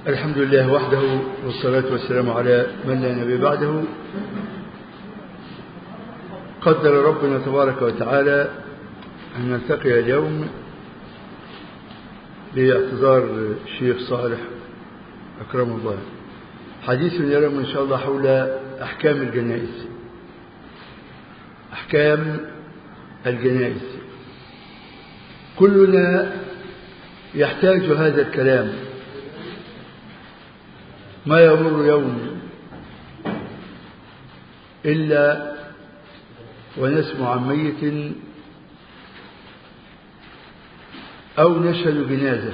الحمد لله وحده والصلاة والسلام على من لا نبي بعده قدر ربنا تبارك وتعالى أن نلتقي اليوم لاعتذار الشيخ صالح أكرم الله حديثنا اليوم إن شاء الله حول أحكام الجنائز أحكام الجنائز كلنا يحتاج هذا الكلام ما يمر يوم إلا ونسمع عن ميت أو نشهد جنازة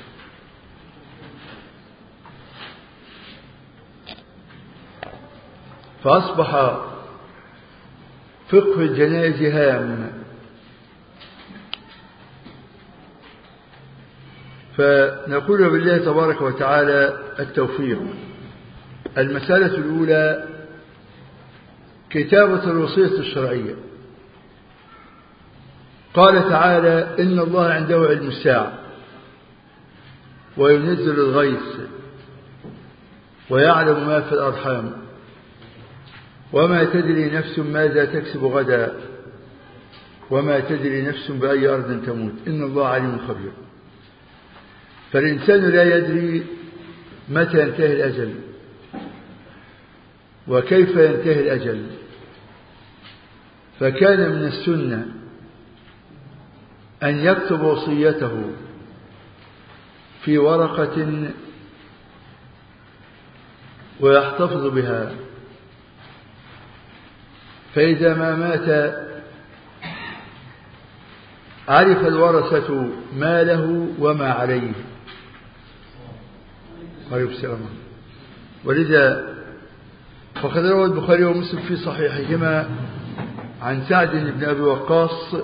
فأصبح فقه الجنائز هام فنقول بالله تبارك وتعالى التوفيق المسألة الأولى كتابة الوصية الشرعية قال تعالى إن الله عنده علم الساعة وينزل الغيث ويعلم ما في الأرحام وما تدري نفس ماذا تكسب غدا وما تدري نفس بأي أرض تموت إن الله عليم خبير فالإنسان لا يدري متى ينتهي الأجل وكيف ينتهي الأجل فكان من السنة أن يكتب وصيته في ورقة ويحتفظ بها فإذا ما مات عرف الورثة ما له وما عليه عليه السلام ولذا فقد روى البخاري ومسلم في صحيحهما عن سعد بن أبي وقاص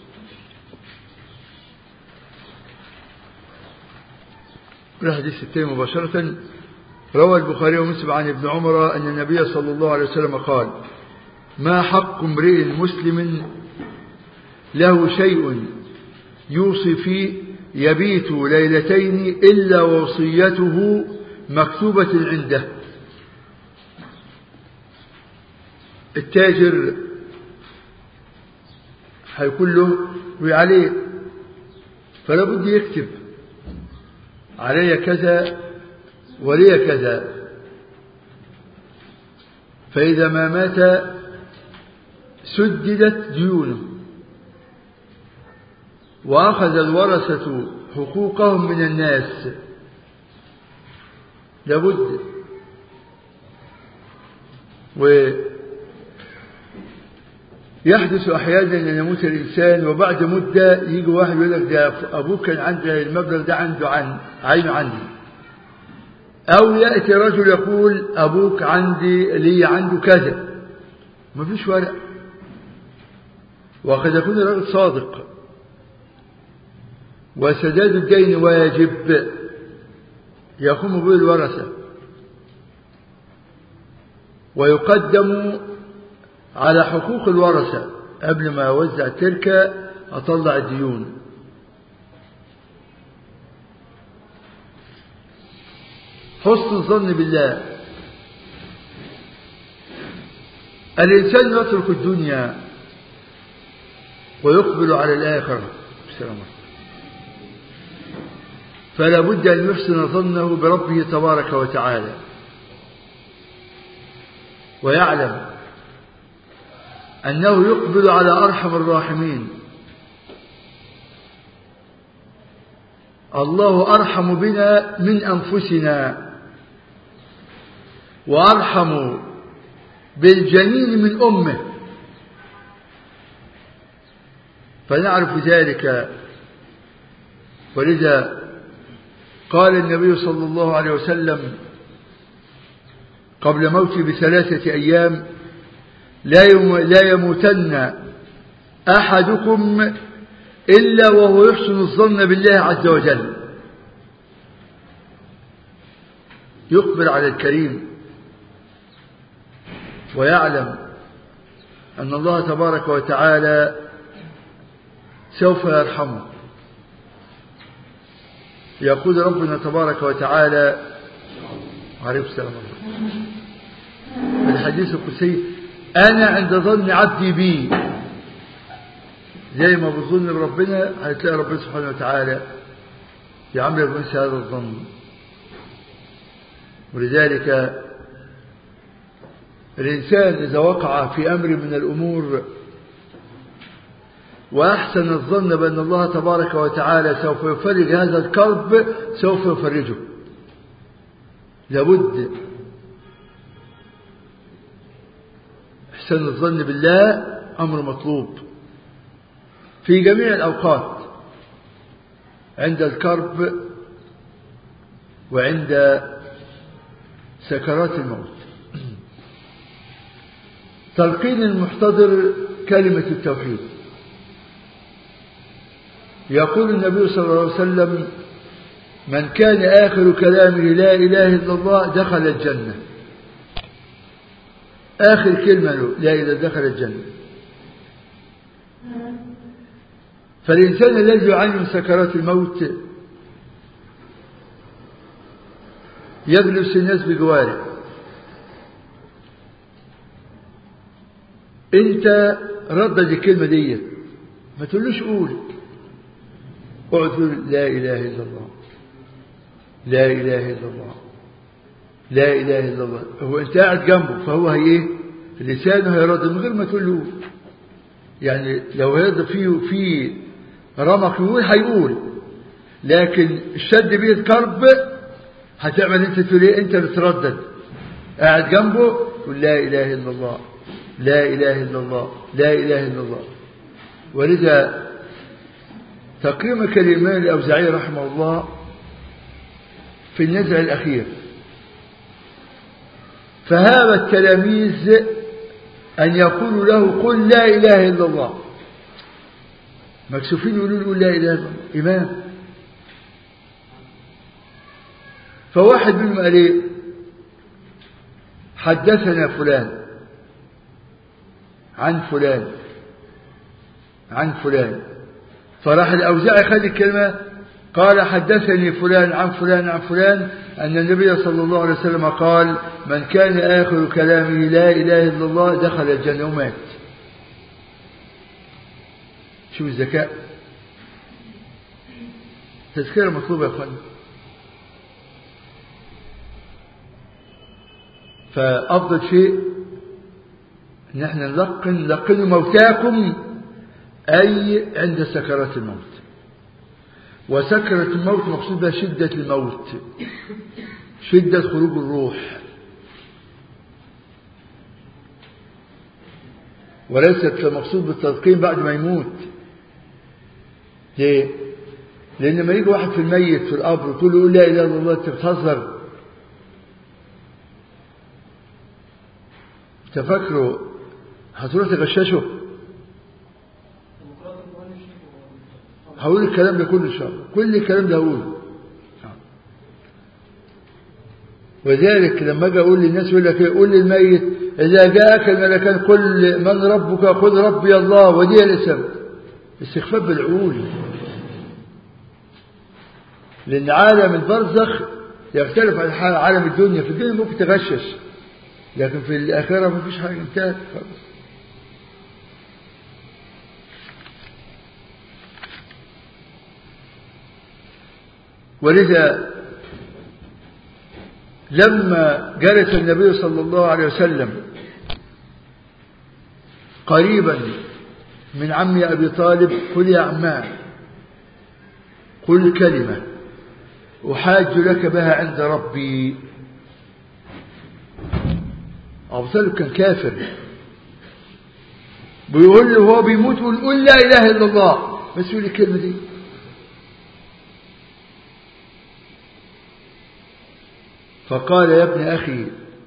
الحديث التالي مباشرة روى البخاري ومسلم عن ابن عمر أن النبي صلى الله عليه وسلم قال ما حق امرئ مسلم له شيء يوصي فيه يبيت ليلتين إلا وصيته مكتوبة عنده التاجر هيكون له وعليه فلا بد يكتب علي كذا ولي كذا فإذا ما مات سددت ديونه وأخذ الورثة حقوقهم من الناس لابد ويحدث أحيانا أن يموت الإنسان وبعد مدة يجي واحد يقول لك ده أبوك كان عنده المبلغ ده عنده عن عينه عندي أو يأتي رجل يقول أبوك عندي لي عنده كذا ما فيش ورق وقد يكون الرجل صادق وسداد الدين واجب يقوم به الورثة ويقدم على حقوق الورثة قبل ما أوزع التركة أطلع الديون حسن الظن بالله الإنسان يترك الدنيا ويقبل على الآخرة السلام عليكم فلا بد أن يحسن ظنه بربه تبارك وتعالى ويعلم أنه يقبل على أرحم الراحمين الله أرحم بنا من أنفسنا وأرحم بالجنين من أمه فنعرف ذلك ولذا قال النبي صلى الله عليه وسلم قبل موته بثلاثة أيام لا لا يموتن أحدكم إلا وهو يحسن الظن بالله عز وجل يقبل على الكريم ويعلم أن الله تبارك وتعالى سوف يرحمه يقول ربنا تبارك وتعالى عليه السلام الحديث القدسي أنا عند ظن عبدي بي زي ما بظن بربنا هتلاقي ربنا سبحانه وتعالى يعمل بمثل هذا الظن ولذلك الإنسان إذا وقع في أمر من الأمور وأحسن الظن بأن الله تبارك وتعالى سوف يفرج هذا الكرب سوف يفرجه لابد احسن الظن بالله أمر مطلوب في جميع الأوقات عند الكرب وعند سكرات الموت تلقين المحتضر كلمة التوحيد يقول النبي صلى الله عليه وسلم من كان آخر كلامه لا إله إلا الله دخل الجنة آخر كلمة له لا إله دخل الجنة فالإنسان الذي يعاني من سكرات الموت يجلس الناس بجواره انت ردد الكلمة دي ما تقولوش قول اقعد تقول لا إله إلا الله لا إله إلا الله لا إله إلا الله هو أنت قاعد جنبه فهو هي إيه لسانه هيرد من غير ما تقول له يعني لو هذا فيه في رمق يقول هيقول لكن الشد بيه الكرب هتعمل انت تقول ايه انت بتردد قاعد جنبه تقول لا اله الا الله لا اله الا الله لا اله الا الله ولذا تقييم كلمات الاوزاعي رحمه الله في النزع الاخير فهاب التلاميذ أن يقولوا له قل لا إله إلا الله مكسوفين يقولوا له لا إله إلا الله إمام فواحد منهم قال إيه حدثنا فلان عن فلان عن فلان فراح الأوزاعي خد الكلمة قال حدثني فلان عن فلان عن فلان أن النبي صلى الله عليه وسلم قال من كان آخر كلامه لا إله إلا الله دخل الجنة ومات شوف الذكاء تذكرة مطلوبة يا أخوان فأفضل شيء ان احنا نلقن لقنوا موتاكم أي عند سكرات الموت وسكرة الموت مقصود بها شدة الموت شدة خروج الروح وليست المقصود بالتلقين بعد ما يموت ليه؟ لأن لما يجي واحد في الميت في القبر وتقول له قول لا إله إلا الله أنت بتهزر أنت فاكره هتروح تغششه هقول الكلام ده كل شهر كل الكلام ده هقوله وذلك لما اجي اقول للناس يقول لك ايه قول للميت اذا جاءك الملكان قل من ربك قل ربي الله ودي الاسم استخفاف بالعقول لان عالم البرزخ يختلف عن عالم الدنيا في الدنيا ممكن تغشش لكن في الاخره ما فيش حاجه انتهت خلاص ولذا لما جلس النبي صلى الله عليه وسلم قريبا من عم أبي طالب قل يا عماه قل كلمة أحاج لك بها عند ربي أبو طالب كان كافر بيقول له هو بيموت يقول قل لا إله إلا الله بس يقول الكلمة دي فقال يا ابن أخي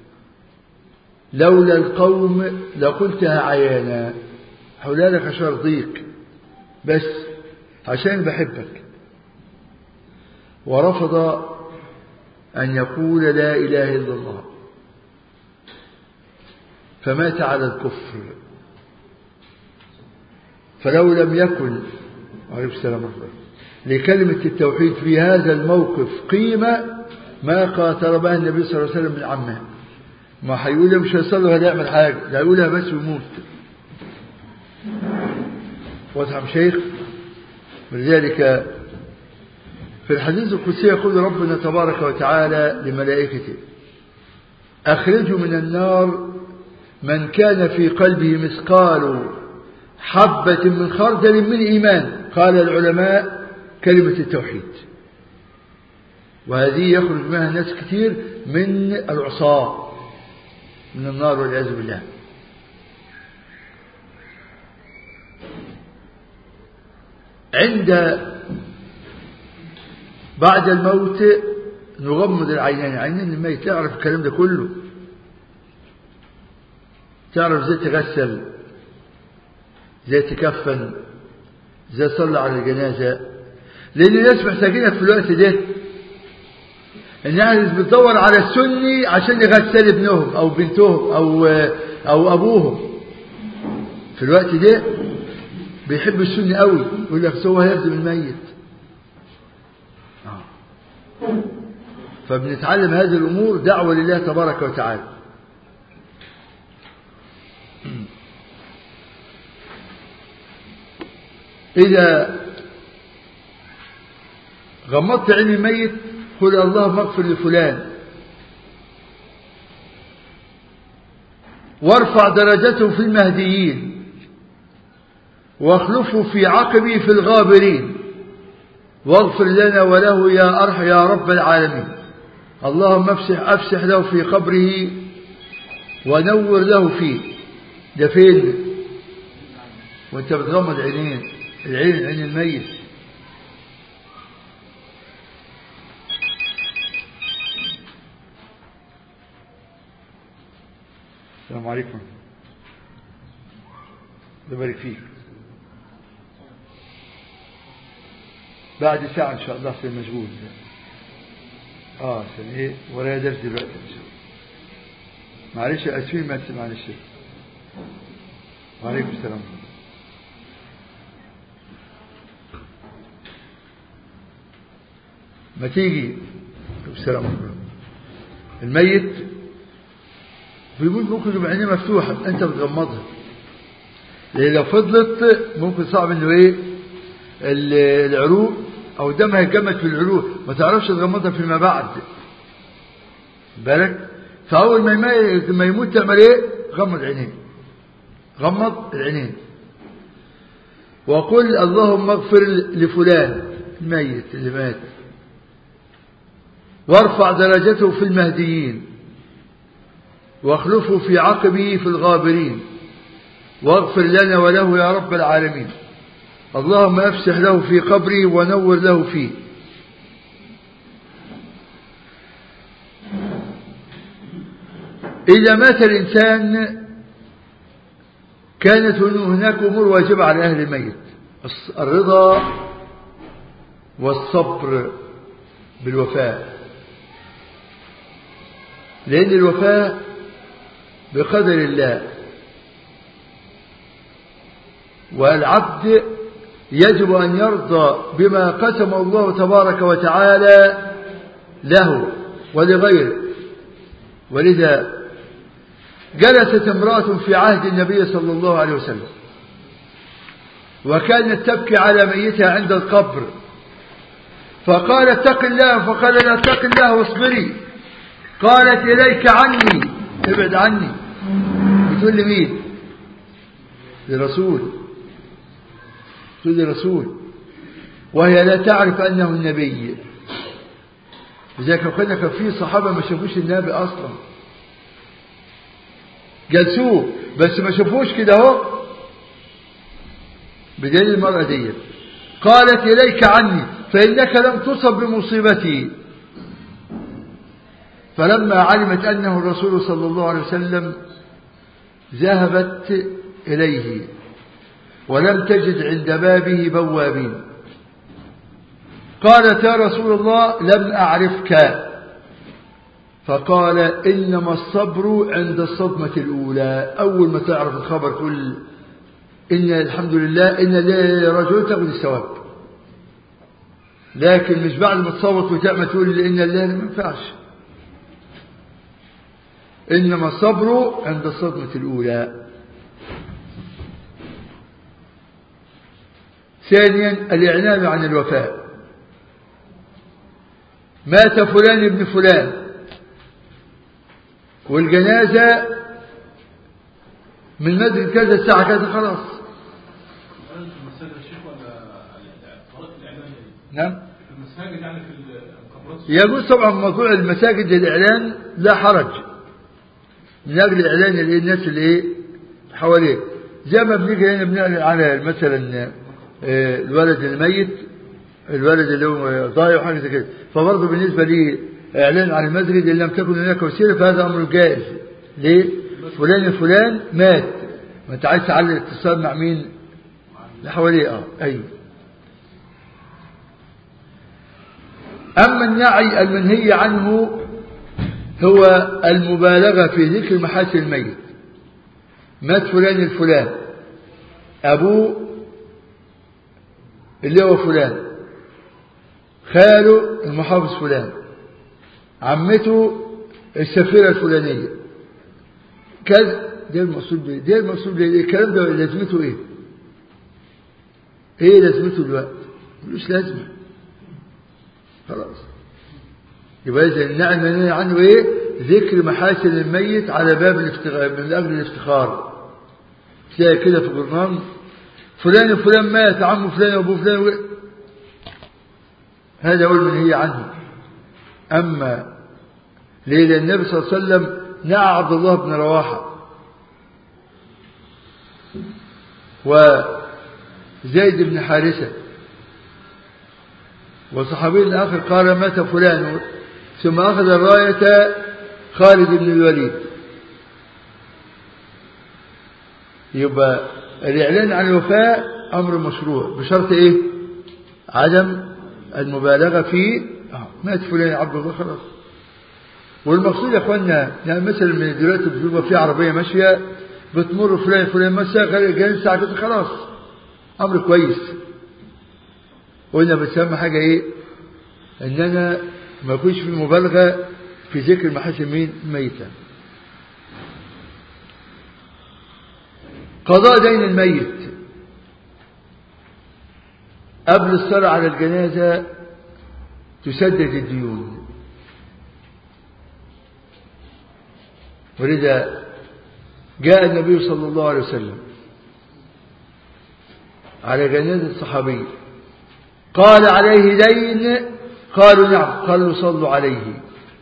لولا القوم لقلتها عيانا حولالك عشان ارضيك بس عشان بحبك ورفض أن يقول لا إله إلا الله فمات على الكفر فلو لم يكن عليه السلام لكلمة التوحيد في هذا الموقف قيمة ما قاتل بها النبي صلى الله عليه وسلم من عمه ما هيقول له مش هيصلي ولا يعمل حاجة ده هيقولها بس ويموت واضح يا شيخ ولذلك في الحديث القدسي يقول ربنا تبارك وتعالى لملائكته أخرجوا من النار من كان في قلبه مثقال حبة من خردل من إيمان قال العلماء كلمة التوحيد وهذه يخرج منها ناس كثير من العصاة من النار والعياذ بالله عند بعد الموت نغمض العينين عينين الميت تعرف الكلام ده كله تعرف ازاي تغسل ازاي تكفن ازاي تصلي على الجنازة لأن الناس محتاجينها في الوقت ده الناس بتدور على السني عشان يغسل ابنهم أو بنتهم أو, أو أبوهم في الوقت ده بيحب السني قوي يقول لك سوى هيخدم الميت فبنتعلم هذه الأمور دعوة لله تبارك وتعالى إذا غمضت عين الميت قل اللهم اغفر لفلان وارفع درجته في المهديين واخلفه في عقبه في الغابرين واغفر لنا وله يا أرح يا رب العالمين اللهم افسح, أفسح له في قبره ونور له فيه ده فين وانت بتغمض عينين العين عين الميت السلام عليكم الله يبارك فيك بعد ساعة إن شاء الله في مشغول اه عشان ايه ورايا درس دلوقتي ان شاء الله معلش اسفين ما معلش وعليكم السلام ما تيجي السلام عليكم الميت بيقول ممكن يبقى عينيه مفتوحة انت بتغمضها لان لو فضلت ممكن صعب انه ايه العروق او دمها يتجمد في العروق ما تعرفش تغمضها فيما بعد بالك فاول ما يموت تعمل ايه غمض عينيه غمض العينين وقل اللهم اغفر لفلان الميت اللي مات وارفع درجته في المهديين واخلفه في عقبه في الغابرين واغفر لنا وله يا رب العالمين اللهم افسح له في قبري ونور له فيه إذا مات الإنسان كانت هناك أمور واجبة على أهل الميت الرضا والصبر بالوفاء لأن الوفاء بقدر الله والعبد يجب أن يرضى بما قسم الله تبارك وتعالى له ولغيره ولذا جلست امرأة في عهد النبي صلى الله عليه وسلم وكانت تبكي على ميتها عند القبر فقال اتق الله فقال لا اتق الله واصبري قالت إليك عني ابعد عني بتقول لمين لرسول تقول لرسول وهي لا تعرف أنه النبي لذلك قلنا كان في صحابة ما شافوش النبي أصلا جلسوه بس ما شافوش كده اهو بدليل المرأة دي قالت إليك عني فإنك لم تصب بمصيبتي فلما علمت أنه الرسول صلى الله عليه وسلم ذهبت إليه ولم تجد عند بابه بوابين قالت يا رسول الله لم أعرفك فقال إنما الصبر عند الصدمة الأولى أول ما تعرف الخبر كل إن الحمد لله إن لرجل تأخذ الثواب لكن مش بعد ما تصوت وتأمى تقول إن الله ما ينفعش إنما الصبر عند الصدمة الأولى ثانيا الإعلان عن الوفاء مات فلان ابن فلان والجنازة من مدرسة كذا الساعة كذا خلاص نعم المساجد يعني في القبرات يجوز طبعا موضوع المساجد للإعلان لا حرج من أجل إعلان الناس اللي إيه حواليه زي ما بنيجي هنا بنعلن على مثلا آه، الولد الميت الولد اللي هو ضايع وحاجة زي كده فبرضه بالنسبة لي إعلان عن المسجد إن لم تكن هناك وسيلة فهذا أمر جائز ليه؟ فلان فلان مات ما أنت عايز تعلق الاتصال مع مين؟ اللي حواليه أه أيوه أما النعي المنهي عنه هو المبالغة في ذكر محاسن الميت مات فلان الفلان أبوه اللي هو فلان خاله المحافظ فلان عمته السفيرة الفلانية كذا ده المقصود بيه ده المقصود بيه الكلام ده لازمته ايه ايه لازمته دلوقتي ملوش لازمه خلاص يبقى إذا النعم المنهي عنه إيه ذكر محاسن الميت على باب الافتخار من أجل الافتخار تلاقي كده في القرآن فلان فلان مات عمه فلان وأبوه فلان و... هذا هو المنهي عنه أما ليه لأن النبي صلى الله عليه وسلم نعى عبد الله بن رواحة وزيد بن حارثة وصحابي آخر قال مات فلان ثم أخذ الراية خالد بن الوليد يبقى الإعلان عن الوفاء أمر مشروع بشرط إيه عدم المبالغة فيه آه، مات فلان عبد الله خلاص والمقصود يا اخوانا يعني مثلا من دلوقتي بتبقى في عربيه ماشيه بتمر فلان فلان ماشيه جاي ساعه كده خلاص امر كويس قلنا بس اهم حاجه ايه ان انا ما يكونش في مبالغه في ذكر محاسن مين ميتا قضاء دين الميت قبل الصلاة على الجنازة تسدد الديون ولذا جاء النبي صلى الله عليه وسلم على جنازة صحابي قال عليه دين قالوا نعم قالوا صلوا عليه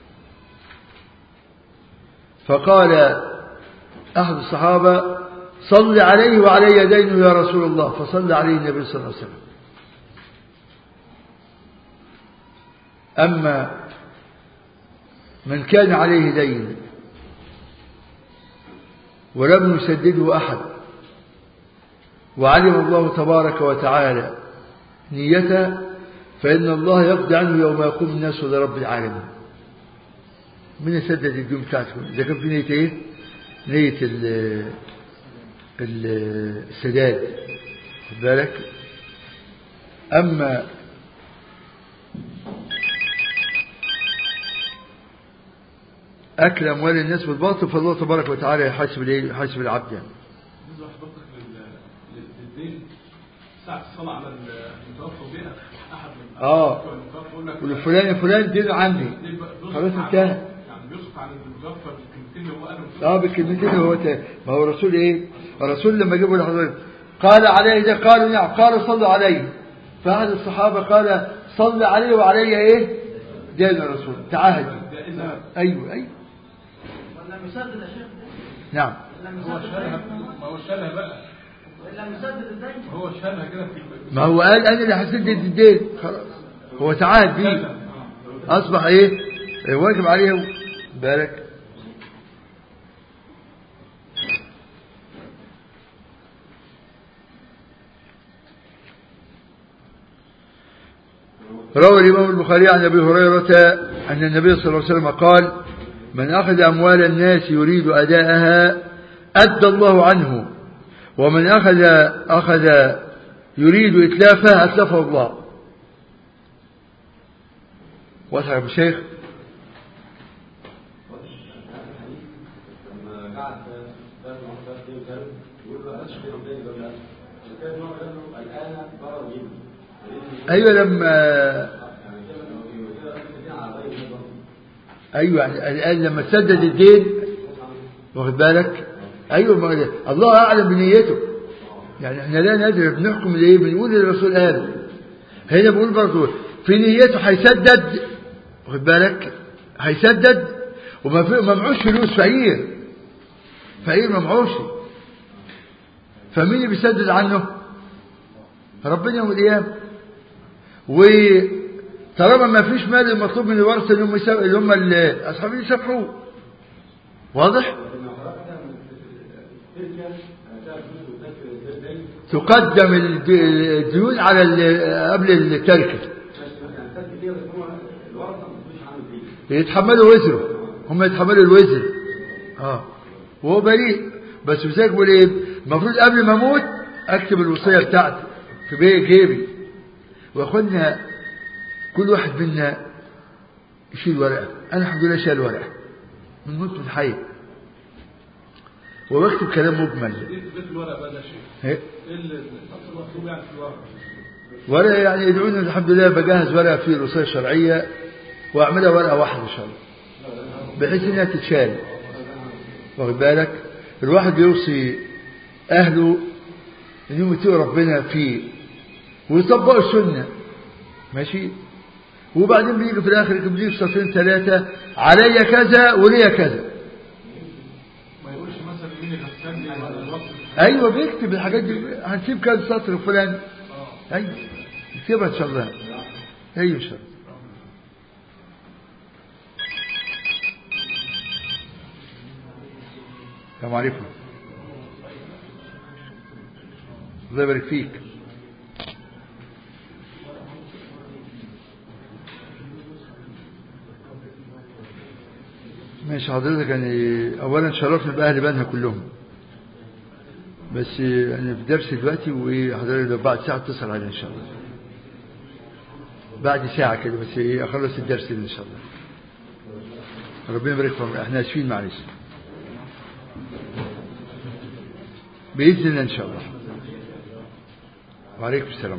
فقال أحد الصحابة صل عليه وعلي دينه يا رسول الله فصلى عليه النبي صلى الله عليه وسلم أما من كان عليه دين ولم يسدده أحد وعلم الله تبارك وتعالى نيته فإن الله يقضي عنه يوم يقوم الناس لرب العالمين من يسدد الديون بتاعتكم إذا كان في نية إيه؟ نية ال ال السداد خد بالك أما أكل أموال الناس بالباطل فالله تبارك وتعالى يحاسب الإيه؟ يحاسب العبد يعني بالنسبه لحضرتك لل- لل- للدين ساعة الصلاة على المتوفى بها أحد من آه. بتوع المتوفى يقول لك يقول فلان فلان دين عندي دين بقى بيوصف خلاص عن- انتهى يعني بيوصف عن المتوفى بالكلمتين اللي هو قالهم اه بالكلمتين اللي هو تا- ما هو الرسول ايه الرسول لما جابوا لحضرتك قال عليه ده قالوا نعم قالوا صلوا عليه فأحد الصحابة قال صل عليه وعلي ايه دين الرسول تعاهد ده إذا ايوه ايوه لم يسدد يا شيخ نعم لم هو يسدد شالها الدين ما هو شالها بقى لم يسدد الدين هو شالها كده في ما هو قال انا اللي هسدد الدين خلاص هو تعاهد بيه شالها. آه. اصبح ايه واجب عليه بالك روى الإمام البخاري عن أبي هريرة أن النبي صلى الله عليه وسلم قال من أخذ أموال الناس يريد أداءها أدى الله عنه ومن أخذ أخذ يريد إتلافها أتلفه الله واضح يا ابو شيخ لما قعد ثلاث مرات اثنين وثلاث يقول له اشكر تاني ولا كان هو قال له الان ضرر جدا ايوه لما يعني كده كده كده على غير النظام ايوه يعني الان لما تسدد الدين واخد بالك ايوه ما ده. الله اعلم بنيته يعني احنا لا ندري بنحكم ليه بنقول الرسول قال هنا بقول برضه في نيته هيسدد واخد بالك هيسدد وما في ما معوش فلوس فقير فقير ما معوش فمين اللي بيسدد عنه ربنا يوم القيامه وطالما ما فيش مال المطلوب من الورثه اللي هم يسا- اللي هم ال- اصحاب اللي يسامحوه واضح لما خرجنا من تلك كانت فلوس وتلك الدين تقدم الد- الديون على ال- قبل التركه بس يعني تلك دي هو الورثه مش عنده فيه يتحملوا وزره هم يتحملوا الوزر اه وهو بريء بس بذلك بقول ايه المفروض قبل ما اموت اكتب الوصيه بتاعتي في بيه جيبي واخدنا كل واحد منا يشيل ورقه انا الحمد لله شايل ورقه من موت من حي وبكتب كلام مجمل ايه بيت الورق بقى ده شيء إيه؟ ايه اللي المطلوب يعني في الورق ورقه يعني يدعوني الحمد لله بجهز ورقه فيه الوصيه الشرعيه واعملها ورقه واحده ان شاء الله بحيث انها تتشال واخد بالك الواحد يوصي اهله انهم يتقوا ربنا فيه ويطبقوا السنه ماشي وبعدين بيجي في الاخر يكتب لي صفين ثلاثه علي كذا ولي كذا ما يقولش مثلا مين اللي هتسجل ولا الوقت ايوه بيكتب الحاجات دي هنسيب كذا سطر فلان ايوه نسيبها ان شاء الله ايوه ان شاء الله السلام عليكم الله يبارك فيك ماشي حضرتك يعني اولا شرفنا باهل بنها كلهم بس انا في درس دلوقتي وحضرتك لو بعد ساعه اتصل علي ان شاء الله بعد ساعه كده بس ايه اخلص الدرس ده ان شاء الله ربنا يبارك فيكم احنا اسفين معلش باذن الله ان شاء الله وعليكم السلام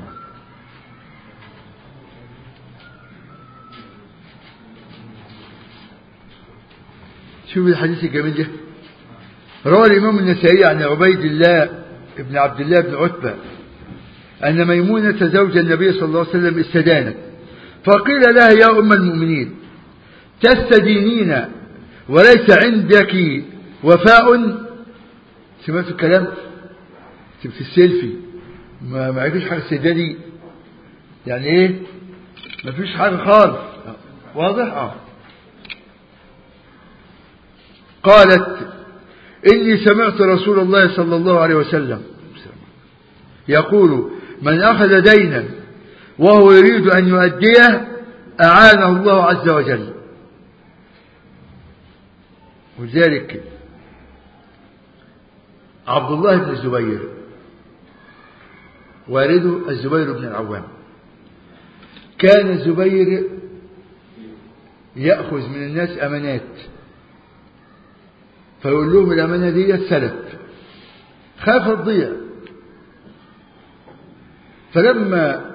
شوف الحديث الجميل ده روى الإمام النسائي عن عبيد الله بن عبد الله بن عتبة أن ميمونة زوج النبي صلى الله عليه وسلم استدانت فقيل لها يا أم المؤمنين تستدينين وليس عندك وفاء سمعت الكلام في السيلفي ما ما فيش حاجة استداني يعني ايه ما فيش حاجة خالص واضح اه قالت إني سمعت رسول الله صلى الله عليه وسلم يقول من أخذ دينا وهو يريد أن يؤديه أعانه الله عز وجل ولذلك عبد الله بن الزبير والده الزبير بن العوام كان الزبير يأخذ من الناس أمانات فيقول لهم الأمانة دي سلف خاف تضيع فلما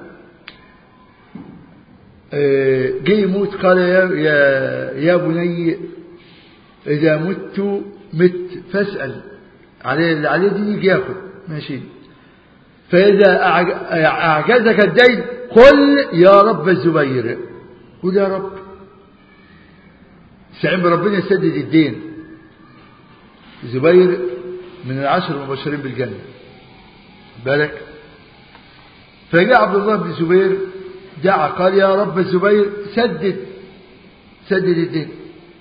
جه يموت قال يا, يا, يا بني إذا مت مت فاسأل عليه اللي عليه دي يجي ياخد ماشي فإذا أعجزك الدين قل يا رب الزبير قل يا رب استعين بربنا يسدد الدين زبير من العشر المبشرين بالجنة بالك فجاء عبد الله بن زبير دعا قال يا رب الزبير سدد سدد الدين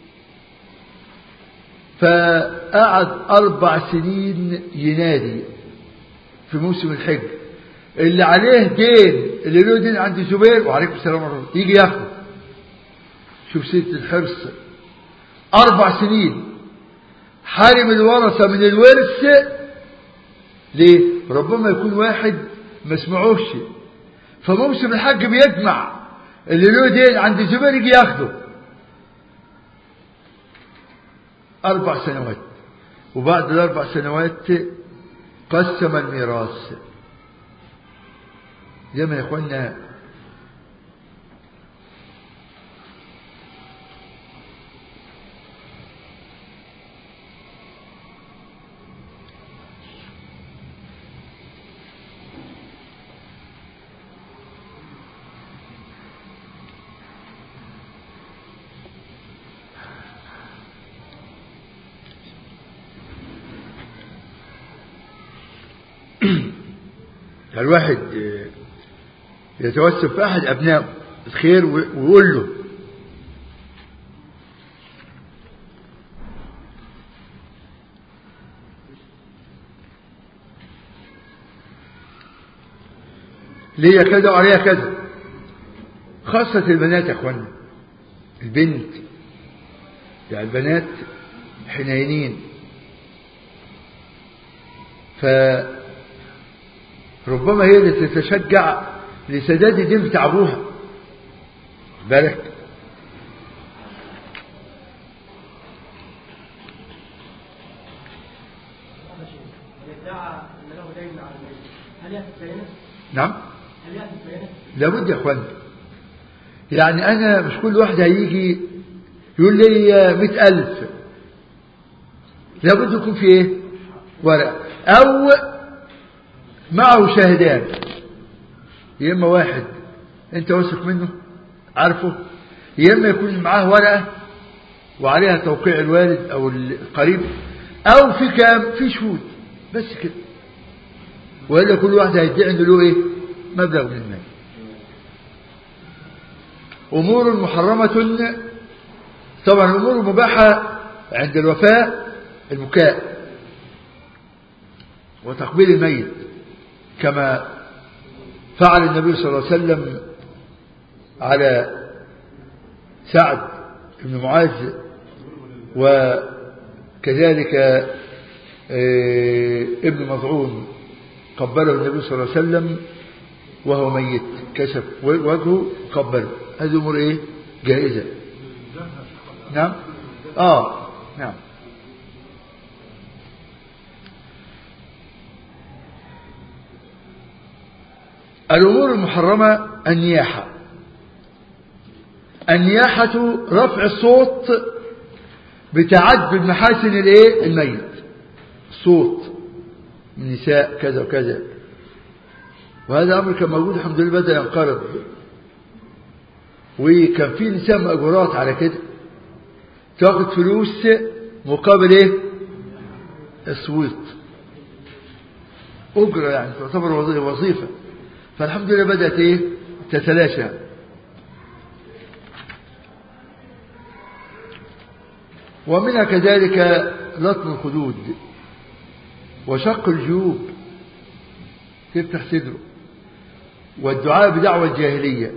فقعد أربع سنين ينادي في موسم الحج اللي عليه دين اللي له دين عند زبير وعليكم السلام ورحمة الله يجي ياخد شوف سيرة الحرص أربع سنين حارم الورثة من الورث ليه؟ ربما يكون واحد ما سمعوش فموسم الحج بيجمع اللي له دين عند الزبير يجي ياخده أربع سنوات وبعد الأربع سنوات قسم الميراث زي ما يا إخوانا الواحد يتوسم في أحد أبنائه الخير ويقول له ليا كذا وعليها كذا خاصة البنات يا اخوانا البنت يعني البنات حنينين فربما هي اللي تتشجع لسداد الدين بتاع ابوها بالك يدعى ان له دين على الميت هل ياتي بينه؟ نعم هل ياتي بينه؟ لابد يا اخوانا يعني انا مش كل واحد هيجي يقول لي مئة ألف لابد يكون في ايه ورق او معه شاهدان يا اما واحد انت واثق منه عارفه يا اما يكون معاه ورقه وعليها توقيع الوالد او القريب او في كام في شهود بس كده والا كل واحد هيدعي انه له ايه مبلغ من المال امور محرمه طبعا الامور المباحه عند الوفاء البكاء وتقبيل الميت كما فعل النبي صلى الله عليه وسلم على سعد بن معاذ وكذلك ابن مضعون قبله النبي صلى الله عليه وسلم وهو ميت كشف وجهه قبله هذه امور ايه جائزه نعم اه نعم الأمور المحرمة النياحة النياحة رفع الصوت بتعدد محاسن الايه الميت صوت من نساء كذا وكذا وهذا أمر كان موجود الحمد لله بدأ ينقرض وكان في نساء مأجورات على كده تاخد فلوس مقابل ايه الصوت أجرة يعني تعتبر وظيفة فالحمد لله بدأت ايه تتلاشى ومنها كذلك لطم الخدود وشق الجيوب تفتح صدره والدعاء بدعوة الجاهلية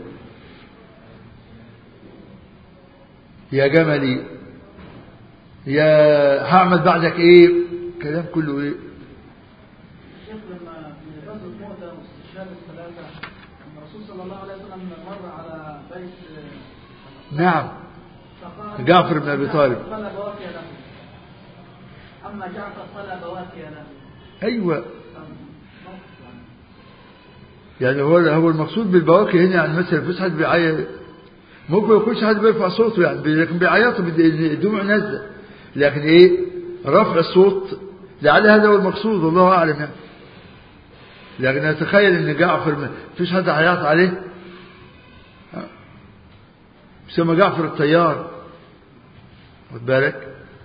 يا جملي يا هعمل بعدك ايه كلام كله ايه شيخ لما في غزوه مؤتة واستشهاد الثلاثه لما الرسول صلى الله عليه وسلم مر على بيت نعم فقال جعفر بن أبي طالب. فلا بواكي له اما جعفر فلا بواكي له ايوه موقف يعني. يعني هو هو المقصود بالبواكي هنا يعني مثلا مفيش حد بيعيط ممكن ما يكونش حد بيرفع صوته يعني لكن بيعيطوا بد- الدموع نازله لكن ايه رفع الصوت لعل هذا هو المقصود والله اعلم يعني لكن اتخيل ان جعفر ما فيش حد هيعيط عليه ها. يسمى جعفر الطيار خد بالك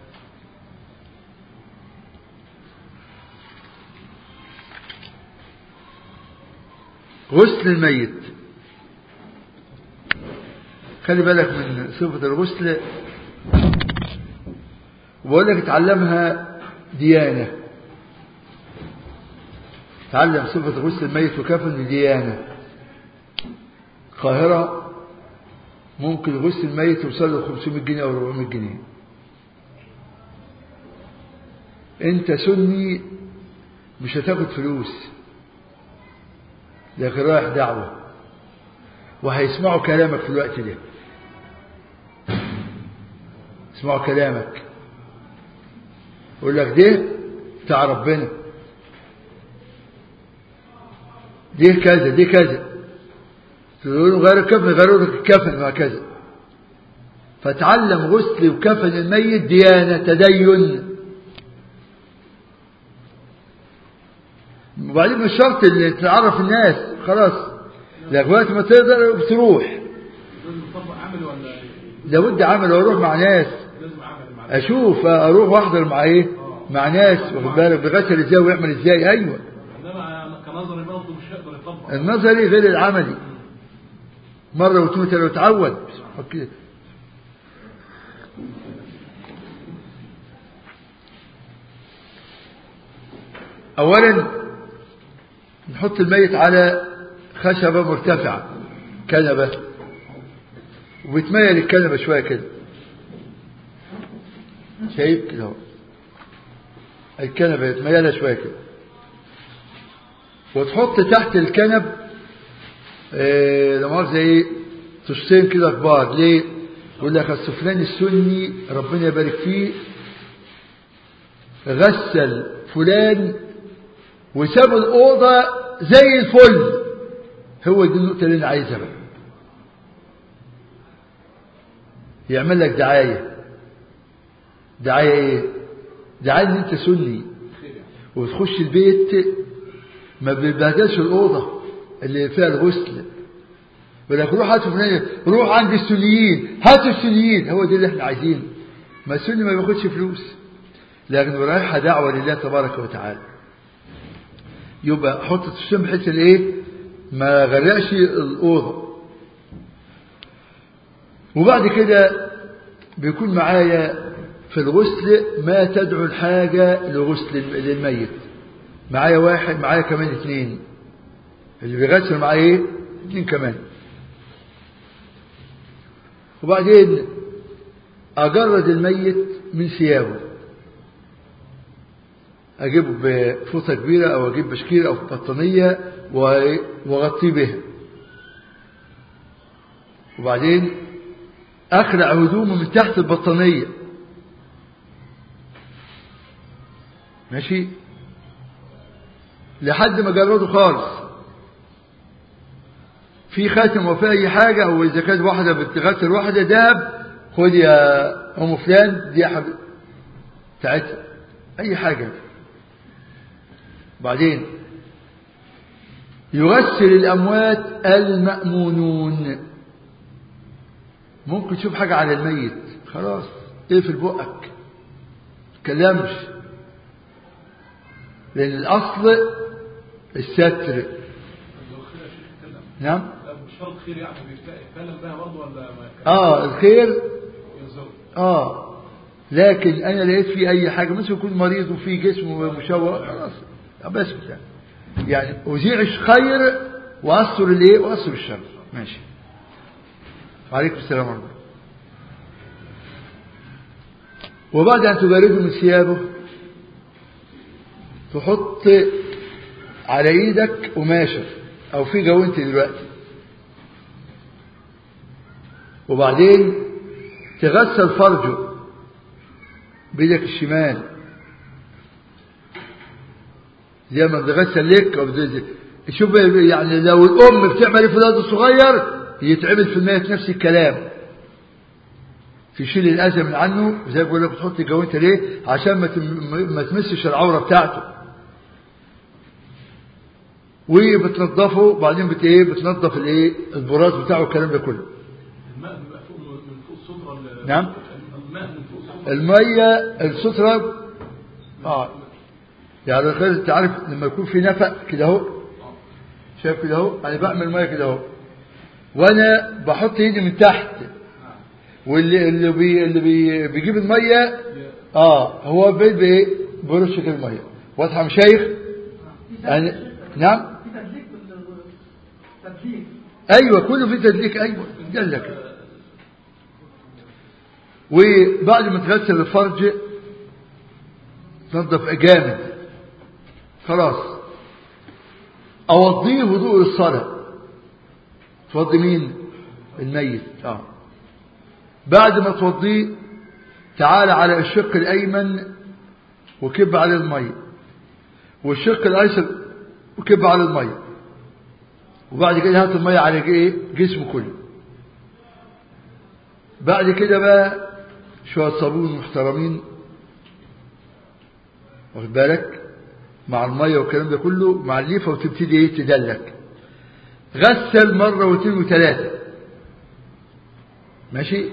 غسل الميت خلي بالك من صفة الغسل وبقول لك اتعلمها ديانة تعلم صفة غسل الميت وكفن ديانة القاهرة ممكن غسل الميت يوصل له 500 جنيه أو 400 جنيه انت سني مش هتاخد فلوس لكن رايح دعوة وهيسمعوا كلامك في الوقت ده يسمعوا كلامك يقول لك ده بتاع ربنا دي كذا دي كذا تقول له غير الكفن غيروا لك الكفن وهكذا فتعلم غسل وكفن الميت ديانة تدين وبعدين مش شرط اللي تعرف الناس خلاص لكن وقت ما تقدر بتروح لازم نطبق عملي ولا لابد عمل واروح مع ناس لازم عملي مع اشوف اروح واحضر مع ايه مع ناس واخد بالك بيغسل ازاي ويعمل ازاي ايوه انما كنظري برضه مش هيقدر يطبق النظري غير العملي مرة واثنين وثلاثة وتعود كده أولا نحط الميت على خشبة مرتفعة كنبة وبتميل الكنبة شوية كده شايف كده اهو الكنبة يتميلها شوية كده وتحط تحت الكنب آه، لا مؤاخذة ايه طشتين كده كبار ليه؟ يقول لك اصل فلان السني ربنا يبارك فيه غسل فلان وساب الأوضة زي الفل هو دي النقطة اللي أنا عايزها بقى يعمل لك دعاية دعاية ايه؟ دعاية ان انت سني وتخش البيت ما بيبهدلش الأوضة اللي فيها الغسل يقول لك روح هاتوا فلان روح عند السنيين هاتوا السنيين هو ده اللي احنا عايزينه ما السني ما بياخدش فلوس لكن رايحة دعوة لله تبارك وتعالى يبقى حط التسليم بحيث الايه ما غرقش الأوضة وبعد كده بيكون معايا في الغسل ما تدعو الحاجة لغسل للميت معايا واحد معايا كمان اتنين اللي بيغسل معايا ايه اتنين كمان وبعدين اجرد الميت من ثيابه اجيبه بفوطه كبيره او اجيب بشكيره او بطانيه واغطيه بها وبعدين اخلع هدومه من تحت البطانيه ماشي لحد ما جرده خالص في خاتم وفي اي حاجة او اذا كانت واحدة بتغسل واحدة دهب خد يا ام فلان دي يا حبيبي بتاعتها اي حاجة بعدين يغسل الاموات المأمونون ممكن تشوف حاجة على الميت خلاص اقفل بقك تكلمش لان الاصل الستر نعم مش شرط خير يعني بيتكلم بها برضه ولا ما يتكلم اه الخير يزود اه لكن انا لقيت فيه اي حاجه مثل يكون مريض وفيه جسمه مشوه خلاص بس يعني يعني اذيع الخير واستر الايه واستر الشر ماشي وعليكم السلام ورحمه الله وبعد ان تبرده من ثيابه تحط على ايدك قماشه او في جوانتي دلوقتي وبعدين تغسل فرجه بيدك الشمال زي ما بتغسل لك أو زي زي. شوف يعني لو الام بتعمل في الولد الصغير يتعمل في الميت نفس الكلام تشيل الاذى من عنه زي ما بقول لك بتحط الجوانتي ليه عشان ما تم- ما تمسش العوره بتاعته وبتنضفه وبعدين بت ايه بتنضف الايه البراز بتاعه الكلام ده كله الماء بيبقى فوق من فوق السترة ال- نعم. الماء من فوق السترة الميه الستره اه يعني الخير انت عارف لما يكون في نفق كده اهو شايف كده اهو انا بعمل ميه كده اهو وانا بحط ايدي من تحت واللي اللي بي اللي بي بيجيب الميه اه هو بي بي بيرش كده الميه واضحه يا مشايخ يعني نعم في تدليك بال- تدليك ايوه كله في تدليك ايوه قال لك وبعد ما تغسل الفرج تنظف جامد خلاص اوضيه وضوء الصلاه توضي مين الميت اه بعد ما توضيه تعال على الشق الأيمن وكب على المية والشق الأيسر وكب على المية وبعد كده هات المية على ايه جسمه كله بعد كده بقى شوية صابون محترمين واخد بالك مع المية والكلام ده كله مع الليفة وتبتدي ايه تدلك غسل مرة واثنين وثلاثة ماشي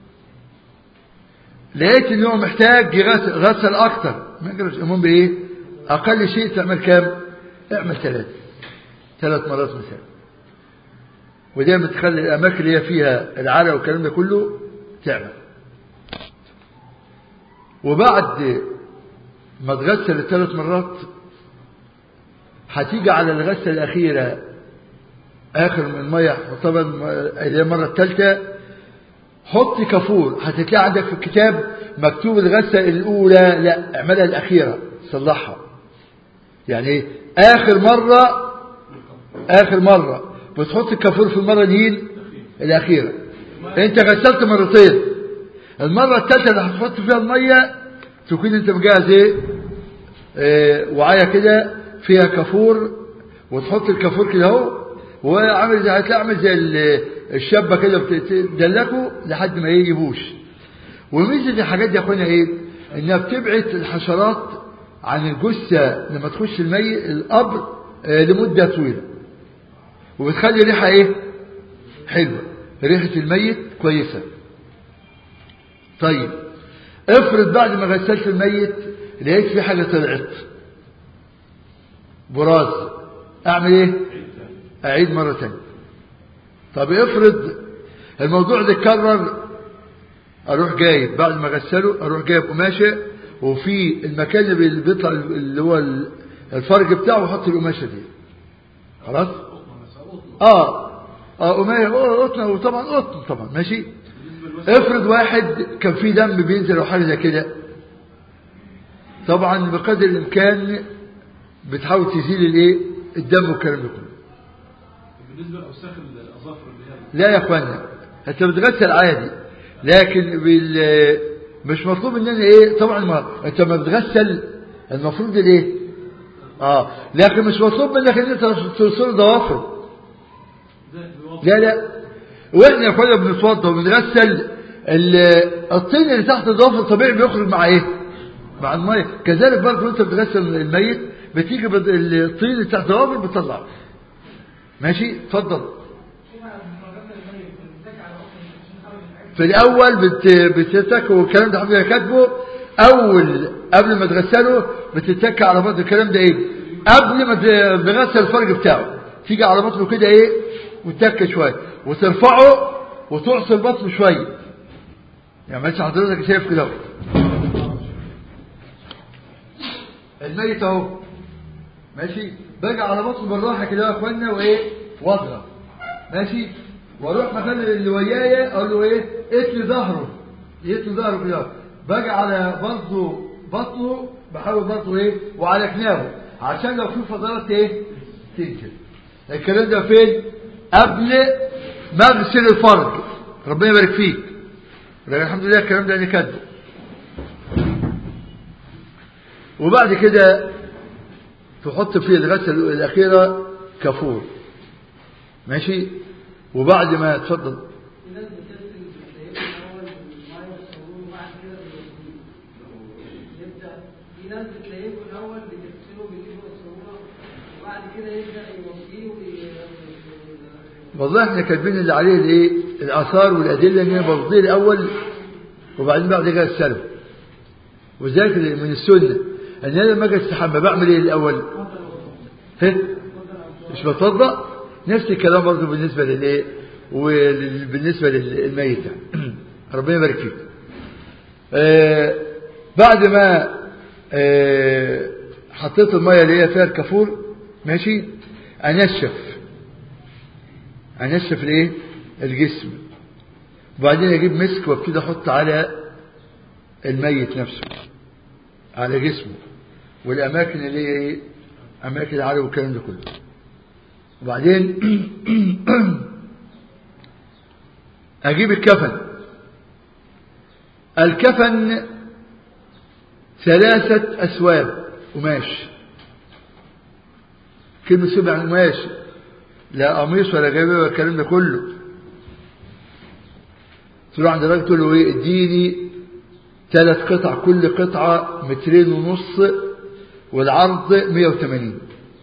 لقيت ان هو محتاج يغسل غسل اكتر ما يقدرش المهم بايه اقل شيء تعمل كام اعمل ثلاثة ثلاث مرات مثلا ودايما تخلي الاماكن اللي هي فيها العرق والكلام ده كله تعمل وبعد ما تغسل الثلاث مرات هتيجي على الغسله الاخيره اخر من الميه طبعا اللي هي المره الثالثه حط كافور هتلاقي عندك في الكتاب مكتوب الغسله الاولى لا اعملها الاخيره صلحها يعني ايه اخر مره اخر مره بتحط الكافور في المره دي الاخيره انت غسلت مرتين المره الثالثه اللي هتحط فيها الميه تكون انت مجهز ايه اه وعايه كده فيها كافور وتحط الكافور كده اهو وعامل زي هتلاقي عامل زي الشابه كده بتدلكه لحد ما ايه يبوش وميزه الحاجات دي يا اخوانا ايه انها بتبعد الحشرات عن الجثه لما تخش المي القبر اه لمده طويله وبتخلي ريحه ايه حلوه ريحه الميت كويسه طيب افرض بعد ما غسلت الميت لقيت في حاجه طلعت براز اعمل ايه اعيد مره ثانيه طب افرض الموضوع ده اتكرر اروح جايب بعد ما غسله اروح جايب قماشه وفي المكان اللي بيطلع اللي هو الفرج بتاعه احط القماشه دي خلاص اه اه قماشه قطن وطبعا قطن طبعا ماشي افرض واحد كان فيه دم بينزل او حاجه زي كده طبعا بقدر الامكان بتحاول تزيل الايه الدم والكلام ده كله بالنسبه لاوساخ الاظافر اللي هي لا يا اخوانا انت بتغسل عادي لكن بال مش مطلوب مننا ايه طبعا ما انت ما بتغسل المفروض الايه اه لكن مش مطلوب منك ان انت توصل ضوافر لا لا واحنا يا اخوانا بنتوضى وبنغسل الطين اللي تحت الضوافر طبيعي بيخرج مع ايه مع الميه كذلك برضه وانت بتغسل الميت بتيجي الطين اللي تحت الضوافر بتطلع ماشي اتفضل في الاول بت... بتتك والكلام ده حضرتك كاتبه اول قبل ما تغسله بتتك على بطن الكلام ده ايه قبل ما تغسل الفرج بتاعه تيجي على بطنه كده ايه وتتك شويه وترفعه وتعصر بطنه شويه يعني ماشي حضرتك شايف كده الميت اهو ماشي باجي على بطنه بالراحه كده يا اخوانا وايه واضغط ماشي واروح مكان اللي ويايا اقول له ايه اتلي ظهره اتلي ظهره كده باجي على برضه بطنه بحاول برضه ايه وعلى كنابه عشان لو في فضلات ايه تنزل الكلام ده فين قبل ما اغسل الفرج ربنا يبارك فيك لكن الحمد لله الكلام ده انا كاتبه وبعد كده تحط فيه الغسل الأخيرة كفور ماشي وبعد ما تفضل في ناس بتغسل بتلاقيه الاول بالميه والصابون وبعد كده بالياسمين يبدا في ناس بتلاقيه الاول بتغسله بالليل والصابونه وبعد كده يبدا يوصيه وي- والله احنا كاتبين اللي عليه الايه الاثار والادله ان انا بفضيه الاول وبعدين بعد كده السلف وذلك من السنه ان انا لما اجي استحمى بعمل ايه الاول؟ ها؟ مش بتوضا نفس الكلام برضه بالنسبه للايه؟ وبالنسبه للميت ربنا يبارك فيك. آه بعد ما آه حطيت الميه اللي هي فيها الكافور ماشي انشف انشف الايه الجسم وبعدين اجيب مسك وابتدي احط على الميت نفسه على جسمه والاماكن اللي هي ايه اماكن العرق والكلام ده كله وبعدين أجيب الكفن الكفن ثلاثة أسواب قماش كلمة سبع يعني قماش لا قميص ولا جايبه ولا الكلام ده كله تروح عند الراجل تقول له ايه اديني ثلاث قطع كل قطعة مترين ونص والعرض 180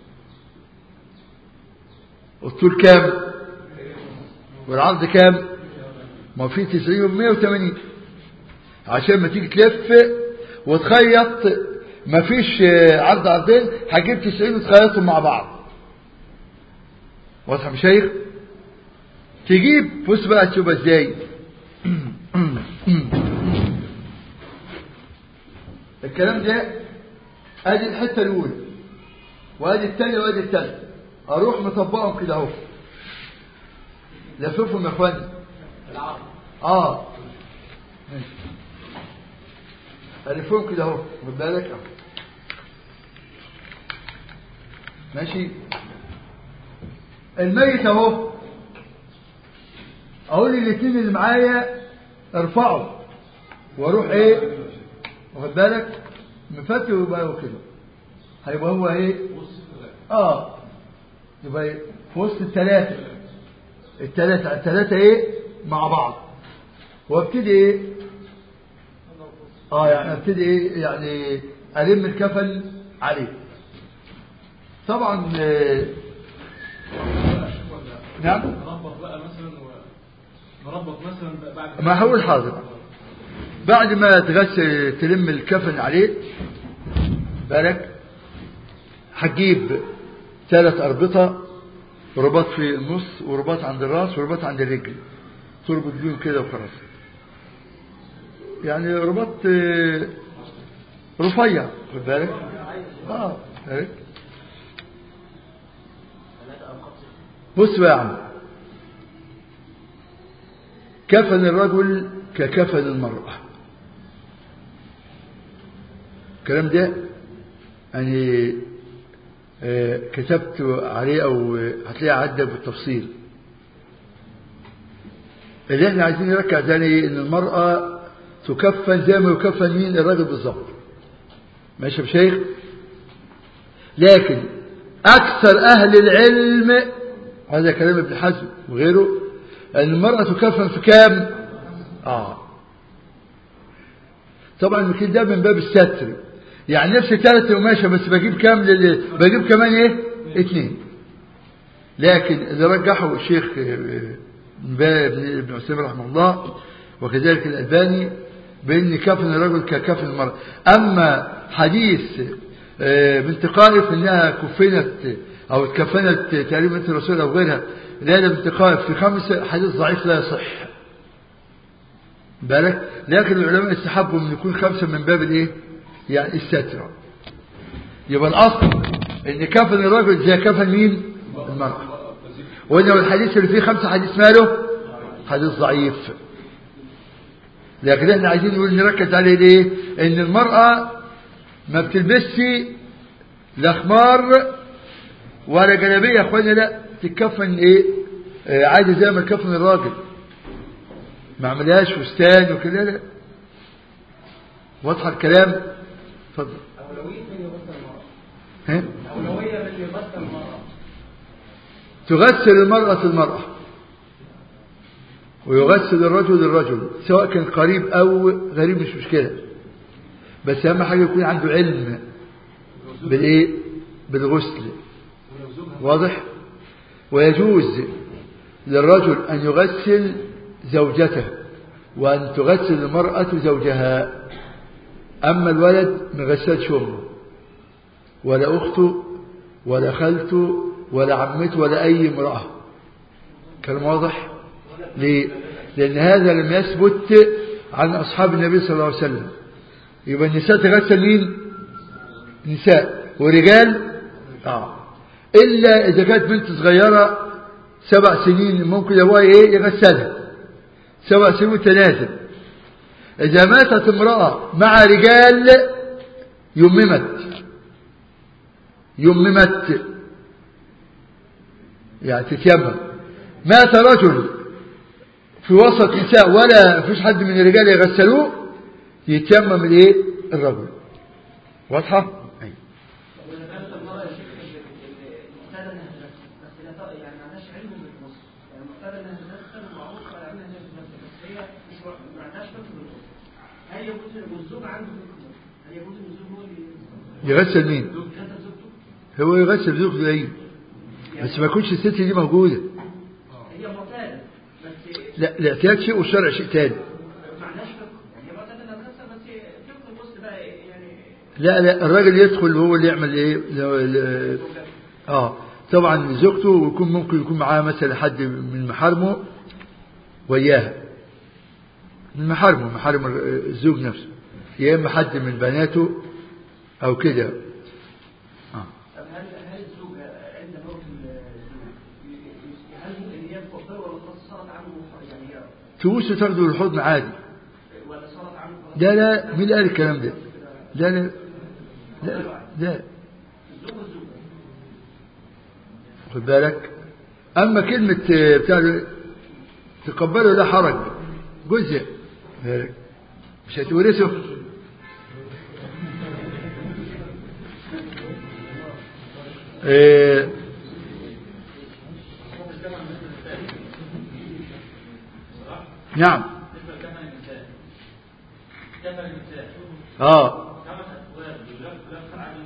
والطول كام والعرض كام ما في 90 و 180 عشان ما تيجي تلف وتخيط ما فيش عرض عرضين هجيب 90 وتخيطهم مع بعض واضح يا شيخ تجيب بص بقى تشوفها ازاي الكلام ده ادي الحته الاولى وادي الثانيه وادي الثالثه اروح مطبقهم كده اهو لففهم يا اخواني العرض اه ماشي. الفهم كده اهو خد بالك اهو ماشي الميت اهو اقول الاثنين اللي معايا ارفعوا واروح ايه واخد بالك مفتح ويبقى هو كده هيبقى هو ايه اه يبقى إيه؟ في وسط الثلاثه الثلاثه الثلاثه ايه مع بعض وابتدي ايه اه يعني ابتدي ايه يعني الم الكفن عليه طبعا آه، نعم نربط بقى مثلا و... نربط مثلا بقى بعد ما هقول حاضر بعد ما تغسل تلم الكفن عليه بالك هتجيب ثلاث أربطة رباط في النص ورباط عند الراس ورباط عند الرجل تربط بيهم كده وخلاص يعني رباط آه، رفيع خد بالك اه بالك بص بقى يا عم كفن الرجل ككفن المرأة الكلام ده يعني آه، كتبت عليه أو هتلاقيه عدى بالتفصيل اللي احنا عايزين نركز عليه ان المرأة تكفن زي ما يكفن مين الراجل بالظبط ماشي يا شيخ لكن أكثر أهل العلم هذا كلام ابن حزم وغيره أن المرأة تكفن في كام آه طبعا المكين ده من باب الستر يعني نفس ثلاث قماشة بس بجيب كام لل... بجيب كمان ايه اثنين لكن اللي رجحه الشيخ آه، ابن با- ابن ابن عثيمين رحمه الله وكذلك الألباني بأن كفن الرجل ككفن المرأة أما حديث آه، بنت قائف أنها كفنت أو اتكفنت تقريبا بنت الرسول أو غيرها لا بنت قائف في خمسة حديث ضعيف لا يصح بالك لكن العلماء استحبوا ان يكون خمسة من باب الايه يعني الستر يبقى الاصل ان كفن الرجل زي كفن مين المرأة وانما الحديث اللي فيه خمسة حديث ماله حديث ضعيف لكن احنا عايزين نقول نركز عليه ليه ان المرأة ما بتلبسش لا خمار ولا جلابيه يا اخوانا لا تتكفن ايه آه عادي زي ما كفن الراجل ما عملهاش فستان وكده لا واضح الكلام اتفضل أولوية من يغسل المرأة ها أولوية من يغسل المرأة تغسل المرأة المرأة ويغسل الرجل الرجل سواء كان قريب أو غريب مش مشكلة بس أهم حاجة يكون عنده علم بالإيه بالغسل واضح ويجوز للرجل أن يغسل زوجته وأن تغسل المرأة زوجها أما الولد ما غسلش أمه ولا أخته ولا خالته ولا عمته ولا أي امرأة كلام واضح ليه؟ لأن هذا لم يثبت عن أصحاب النبي صلى الله عليه وسلم يبقى النساء تغسل مين نساء ورجال آه. إلا إذا كانت بنت صغيرة سبع سنين ممكن أبوها إيه يغسلها سبع سنين تنازل إذا ماتت امرأة مع رجال يممت يممت يعني تتيمم مات رجل في وسط نساء ولا فيش حد من الرجال يغسلوه يتيمم الايه الرجل واضحة أيوة. واذا كانت المراه يا شيخ المعتاده انها تغسل بس لا ت- يعني ما عندهاش علم بالغسل يعني المعتاده انها تغسل ومعروف عليها انها تغسل بس هي مش ما عندهاش فكر بالغسل هل يجوز والزوج عنده فكر هل يجوز ان الزوج هو اللي يغسل مين يغسل زوجته؟ هو يغسل زوجته ايه بس ما يكونش الست دي موجودة هي معتاده بس لا الاعتياد شيء والشرع شيء تاني ما عندهاش فكر يعني هي معتاده انها تغسل بس فكر الغسل بقى يعني لا لا الراجل يدخل هو اللي يعمل ايه لو- ل- اه طبعا زوجته ويكون ممكن يكون معاه مثلا حد من محارمه وياها من محارمه محارم الزوج نفسه يا اما حد من بناته او كده آه. طب هل هل الزوج عند موت الزوج هل ممكن هي تفضل ولا خلاص صارت عنه يعني هي تبوس وتاخده الحضن عادي ولا صارت عنه خلاص لا لا مين اللي قال الكلام ده لا لا لا لا الزوج والزوجة خد بالك اما كلمة آه، بتاع ال- تقبله لا حرج جزء بالك. مش هتورثه آه، نعم بالنسبه لكفن النساء كفن النساء اه خمس اكواب يلف عن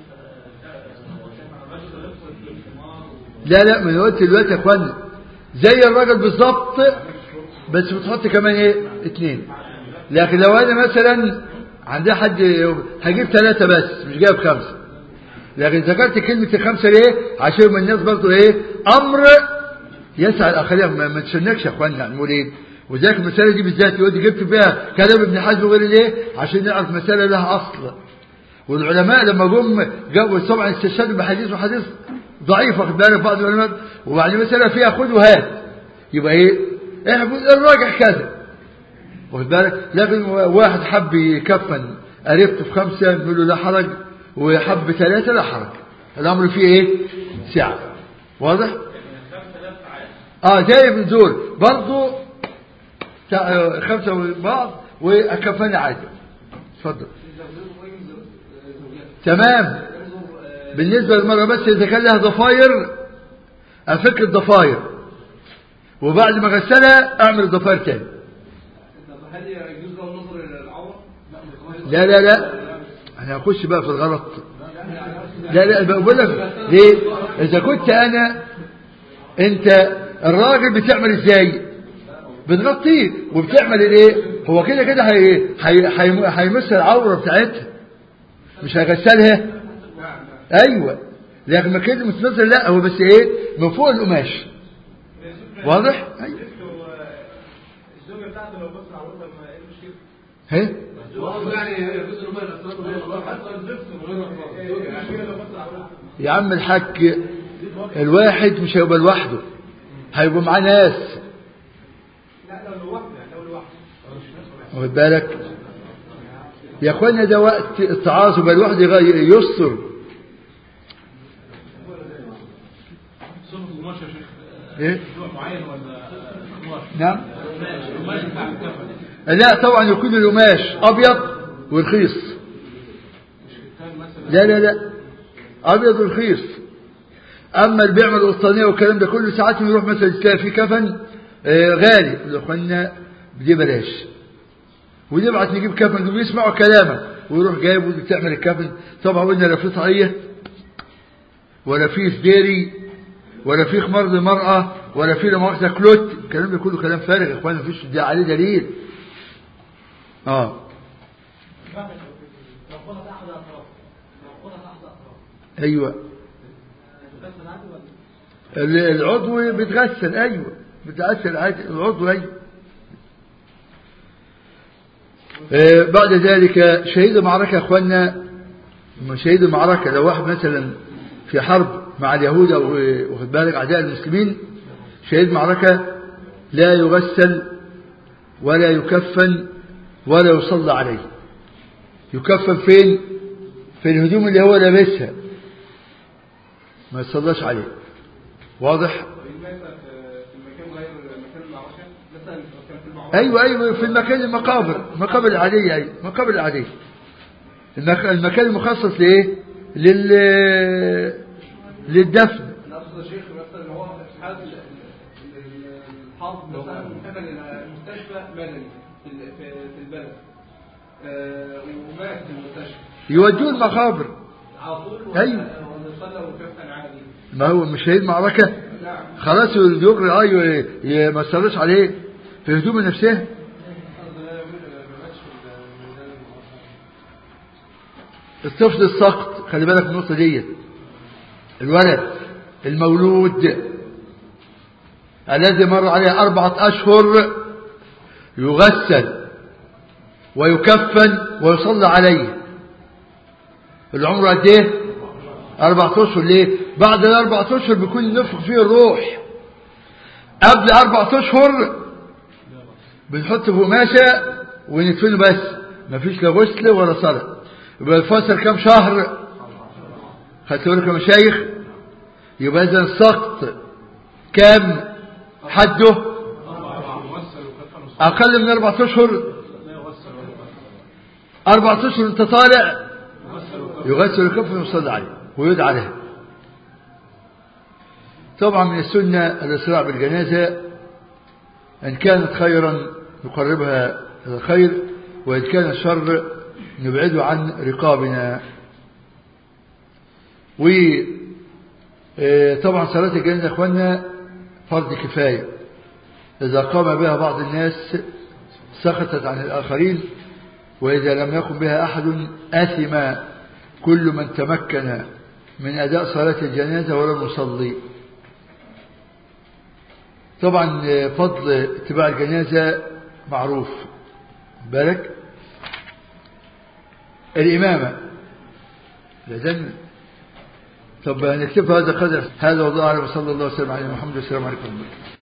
الرجل يلف الحمار لا لا من قلت دلوقتي يا اخوانا زي الراجل بالظبط بس بتحط كمان ايه اتنين لكن لو انا مثلا عندي حد هجيب ثلاثة بس مش جايب خمسة لكن ذكرت كلمة الخمسة ليه عشان من الناس برضو ايه امر يسعى الاخرين ما, ما تشنكش يا اخوانا نقول ايه وذاك المسألة دي بالذات يقول دي جبت فيها كلام ابن حزم وغير ليه عشان نعرف مسألة لها اصل والعلماء لما جم جابوا طبعا استشهدوا بحديث وحديث ضعيف واخد بالك بعض العلماء وبعدين مسألة فيها خذ وهات يبقى ايه احفظ الراجح كذا واخد بالك لكن واحد حب يكفن قريبته في خمسة نقول له لا حرج وحب ثلاثة لا حرج الأمر فيه ايه سعة واضح اه جاي من دول برضه تع- خمسة وبعض وكفن عادي اتفضل تمام بالنسبة للمرأة بس إذا كان لها ضفاير أفك الضفاير وبعد ما غسلها أعمل الضفاير تاني طب هل يجوز له النظر الى العوره؟ لا لا لا أنا هخش بقى في الغلط لا لا بقول لك ليه إذا كنت أنا أنت الراجل بتعمل إزاي بتغطيه وبتعمل الايه هو كده كده هي هي- هي- هيمس العوره بتاعتها مش هيغسلها ايوه لكن ما كده متنزل لا هو بس ايه من فوق القماش واضح ايوه الزوجه بتاعته لو بص على عورتها ما ايه المشكله؟ ها برضه يعني يجوز له ما الاسرار حتى الزفت من غير اسرار المشكله لو بص على عورتها يا عم الحاج الواحد مش هيبقى لوحده هيبقى معاه ناس لا لو لوحده يعني لو لوحده واخد بالك يا اخوانا ده وقت التعاصب يبقى الواحد يغ- يستر صفه القماش يا شيخ ايه نوع معين ولا قماش؟ نعم القماش القماش بتاع الكفن لا طبعا يكون القماش ابيض ورخيص كان مثلا لا لا لا ابيض ورخيص اما اللي بيعمل قسطانيه والكلام ده كله ساعات يروح مثلا تلاقي في كفن آه، غالي يقول له اخوانا دي بلاش ونبعت نجيب كفن ويسمعوا كلامك ويروح جايب وتعمل الكفن طبعا قلنا لا في طاقيه ولا في سديري ولا في خمار للمرأة ولا في لمؤاخذة كلوت الكلام ده كله كلام فارغ يا اخوانا مفيش ده عليه دليل اه ايوه ال- العضو بيتغسل ايوه بيتغسل عادي العضو ايوه آه، بعد ذلك شهيد المعركة يا اخوانا شهيد المعركة لو واحد مثلا في حرب مع اليهود او واخد بالك اعداء المسلمين شهيد معركة لا يغسل ولا يكفن ولا يصلى عليه يكفن فين في الهدوم اللي هو لابسها ما يصلاش عليه واضح وإن مات في في المكان غير مكان المعركة مثلا لو كان في ايوه ايوه في المكان المقابر المقابر العاديه ايوه المقابر العاديه المك... المكان المخصص لايه لل للدفن نقصد يا شيخ مثلا اللي هو في حاله ال- ال- ال- الحرب مثلا انتقل الى مستشفى مدني في ال- في في البلد آه، ومات في المستشفى يودوه المقابر على طول ولا- أيوة. ولا صلى وكفن عادي ما هو مش شهيد معركه نعم خلاص يجري ايوه ي- ما يصرش عليه في هدوم نفسها قصد لا يموت ما ماتش في الميدان الطفل السقط خلي بالك من النقطه ديت الولد المولود الذي مر عليه أربعة أشهر يغسل ويكفن ويصلى عليه العمر قد ايه؟ أربعة أشهر ليه؟ بعد الأربعة أشهر بيكون نفخ فيه الروح قبل أربعة أشهر بنحط في قماشة وندفنه بس مفيش لا غسل ولا صلاة يبقى الفاصل كام شهر؟ خدتوا بالكم يا مشايخ؟ يبقى إذا السقط كام حده؟ يغسل وكفن وصلى أقل من أربعة أشهر لا يغسل ولا يكفن. أربعة أشهر أنت طالع يغسل وكفن يغسل الكف ويصلي عليه ويدعى له طبعا من السنة الإسراع بالجنازة إن كانت خيرا نقربها إلى الخير وإن كان شر نبعده عن رقابنا وطبعا صلاة الجنازة يا إخواننا فرض كفاية إذا قام بها بعض الناس سقطت عن الآخرين وإذا لم يقم بها أحد آثم كل من تمكن من أداء صلاة الجنازة ولم يصلي طبعا فضل اتباع الجنازة معروف بالك الإمامة لازم طب نكتب هذا قدر هذا والله أعلم صلى الله وسلم على محمد والسلام عليكم